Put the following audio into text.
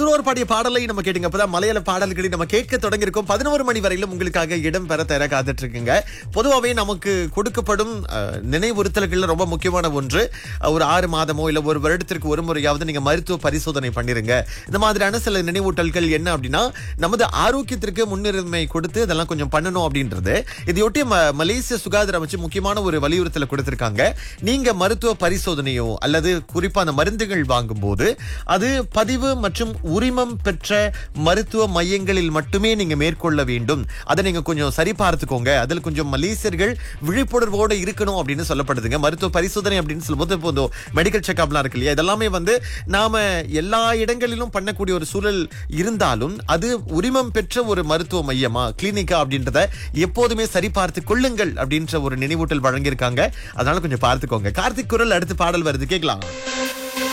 முதல்வர் பாடிய பாடலை நம்ம கேட்டுங்க அப்பதான் மலையாள பாடல்களை நம்ம கேட்க தொடங்கியிருக்கோம் பதினோரு மணி வரையிலும் உங்களுக்காக இடம் பெற தர காத்துட்டு இருக்குங்க பொதுவாகவே நமக்கு கொடுக்கப்படும் அஹ், நினைவுறுத்தல்கள்ல ரொம்ப முக்கியமான ஒன்று அஹ், ஒரு ஆறு மாதமோ இல்ல ஒரு வருடத்திற்கு ஒரு முறையாவது நீங்க மருத்துவ பரிசோதனை பண்ணிருங்க இந்த மாதிரியான சில நினைவூட்டல்கள் என்ன அப்படின்னா நமது ஆரோக்கியத்திற்கு முன்னுரிமை கொடுத்து இதெல்லாம் கொஞ்சம் பண்ணணும் அப்படின்றது இதையொட்டி ம- மலேசிய சுகாதார அமைச்சு முக்கியமான ஒரு வலியுறுத்தலை கொடுத்திருக்காங்க நீங்க மருத்துவ பரிசோதனையோ அல்லது குறிப்பா அந்த மருந்துகள் வாங்கும்போது அது பதிவு மற்றும் உரிமம் பெற்ற மருத்துவ மையங்களில் மட்டுமே நீங்க மேற்கொள்ள வேண்டும் அதை நீங்க கொஞ்சம் சரி பார்த்துக்கோங்க அதில் கொஞ்சம் மலேசியர்கள் விழிப்புணர்வோடு இருக்கணும் அப்படின்னு சொல்லப்படுதுங்க மருத்துவ பரிசோதனை அப்படின்னு சொல்லும்போது இப்போ இந்த மெடிக்கல் செக்அப்லாம் இருக்கு இல்லையா இதெல்லாமே வந்து நாம எல்லா இடங்களிலும் பண்ணக்கூடிய ஒரு சூழல் இருந்தாலும் அது உரிமம் பெற்ற ஒரு மருத்துவ மையமா கிளினிக்கா அப்படின்றத எப்போதுமே சரி பார்த்து கொள்ளுங்கள் அப்படின்ற ஒரு நினைவூட்டல் வழங்கியிருக்காங்க அதனால கொஞ்சம் பார்த்துக்கோங்க கார்த்திக் குரல் அடுத்து பாடல் வருது கேட்கலாம்